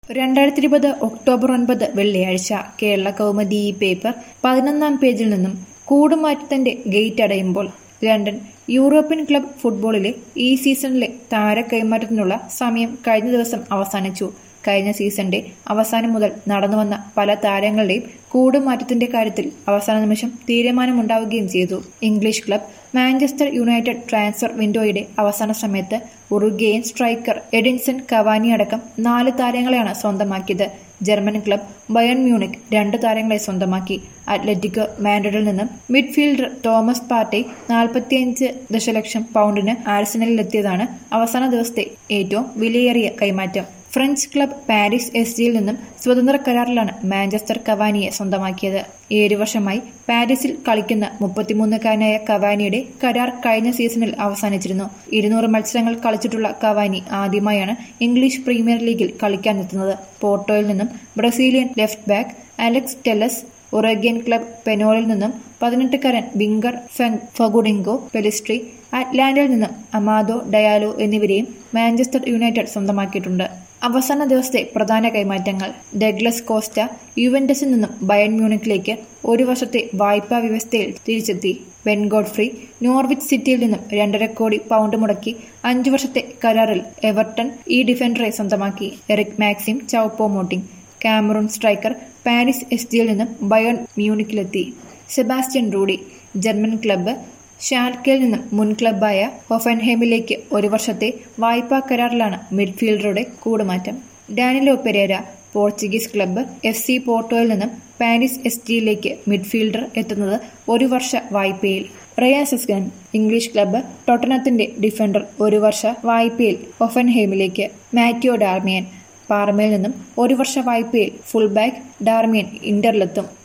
രണ്ടായിരത്തി ഇരുപത് ഒക്ടോബർ ഒൻപത് വെള്ളിയാഴ്ച കേരള കൗമുദി ഈ പേപ്പർ പതിനൊന്നാം പേജിൽ നിന്നും കൂടുമാറ്റത്തിന്റെ ഗേറ്റ് അടയുമ്പോൾ ലണ്ടൻ യൂറോപ്യൻ ക്ലബ് ഫുട്ബോളിലെ ഈ സീസണിലെ താര കൈമാറ്റത്തിനുള്ള സമയം കഴിഞ്ഞ ദിവസം അവസാനിച്ചു കഴിഞ്ഞ സീസണിന്റെ അവസാനം മുതൽ നടന്നുവന്ന പല താരങ്ങളുടെയും കൂടുമാറ്റത്തിന്റെ കാര്യത്തിൽ അവസാന നിമിഷം തീരുമാനമുണ്ടാവുകയും ചെയ്തു English club Manchester United transfer വിൻഡോയുടെ അവസാന സമയത്ത് ഉറുഗേയൻ സ്ട്രൈക്കർ എഡിൻസൺ കവാനി അടക്കം നാല് താരങ്ങളെയാണ് സ്വന്തമാക്കിയത് ജർമ്മൻ ക്ലബ് ബയൺ മ്യൂണിക് രണ്ട് താരങ്ങളെ സ്വന്തമാക്കി അത്ലറ്റിക്കോ മാൻഡ്രിഡിൽ നിന്നും മിഡ്ഫീൽഡർ തോമസ് പാർട്ടി നാൽപ്പത്തിയഞ്ച് ദശലക്ഷം പൗണ്ടിന് ആഴ്സണലിലെത്തിയതാണ് അവസാന ദിവസത്തെ ഏറ്റവും വിലയേറിയ കൈമാറ്റം ഫ്രഞ്ച് ക്ലബ് പാരീസ് എസ് ജിയിൽ നിന്നും സ്വതന്ത്ര കരാറിലാണ് മാഞ്ചസ്റ്റർ കവാനിയെ സ്വന്തമാക്കിയത് ഏഴു വർഷമായി പാരീസിൽ കളിക്കുന്ന മുപ്പത്തിമൂന്നുകാരനായ കവാനിയുടെ കരാർ കഴിഞ്ഞ സീസണിൽ അവസാനിച്ചിരുന്നു ഇരുന്നൂറ് മത്സരങ്ങൾ കളിച്ചിട്ടുള്ള കവാനി ആദ്യമായാണ് ഇംഗ്ലീഷ് പ്രീമിയർ ലീഗിൽ കളിക്കാനെത്തുന്നത് പോർട്ടോയിൽ നിന്നും Brazilian left back Alex Telles Uruguayan club പെനോളിൽ നിന്നും പതിനെട്ടുകാരൻ ബിങ്കർ ഫെങ് ഫഗുഡിങ്കോ പെലിസ്ട്രി അറ്റ്ലാന്റയിൽ നിന്നും അമാദോ ഡയാലോ എന്നിവരെയും മാഞ്ചസ്റ്റർ യുണൈറ്റഡ് സ്വന്തമാക്കിയിട്ടുണ്ട് അവസാന ദിവസത്തെ പ്രധാന കൈമാറ്റങ്ങൾ ഡഗ്ലസ് കോസ്റ്റ യുവന്റസിൽ നിന്നും ബയൺ മ്യൂണിക്കിലേക്ക് ഒരു വർഷത്തെ വായ്പാ വ്യവസ്ഥയിൽ തിരിച്ചെത്തി ബെൻ ഗോഡ്ഫ്രി നോർവിച്ച് സിറ്റിയിൽ നിന്നും രണ്ടര കോടി പൗണ്ട് മുടക്കി അഞ്ചു വർഷത്തെ കരാറിൽ എവർട്ടൺ ഈ ഡിഫൻഡറെ സ്വന്തമാക്കി Eric Maxim Choupo Moting Cameroon striker Paris S ജിയിൽ നിന്നും ബയോൺ മ്യൂണിക്കിലെത്തി സെബാസ്റ്റ്യൻ റൂഡി ജർമ്മൻ ക്ലബ്ബ് ഷാൽക്കയിൽ നിന്നും മുൻ ക്ലബ്ബായ ഹൊഫൻഹേമിലേക്ക് ഒരു വർഷത്തെ വായ്പാ കരാറിലാണ് മിഡ്ഫീൽഡറുടെ കൂടുമാറ്റം Danilo Pereira Portuguese club F C പോർട്ടോയിൽ നിന്നും പാരീസ് എസ് ജിയിലേക്ക് മിഡ്ഫീൽഡർ എത്തുന്നത് ഒരു വർഷ വായ്പയിൽ റയാസസ്ഗൻ ഇംഗ്ലീഷ് ക്ലബ്ബ് ടൊട്ടനത്തിന്റെ ഡിഫൻഡർ ഒരു വർഷ വായ്പയിൽ ഹൊഫൻഹേമിലേക്ക് മാറ്റിയോ ഡാർമിയൻ പാർമയിൽ നിന്നും ഒരു വർഷ വായ്പയിൽ ഫുൾ ബാക്ക് ഡാർമിയൻ ഇന്ററിലെത്തും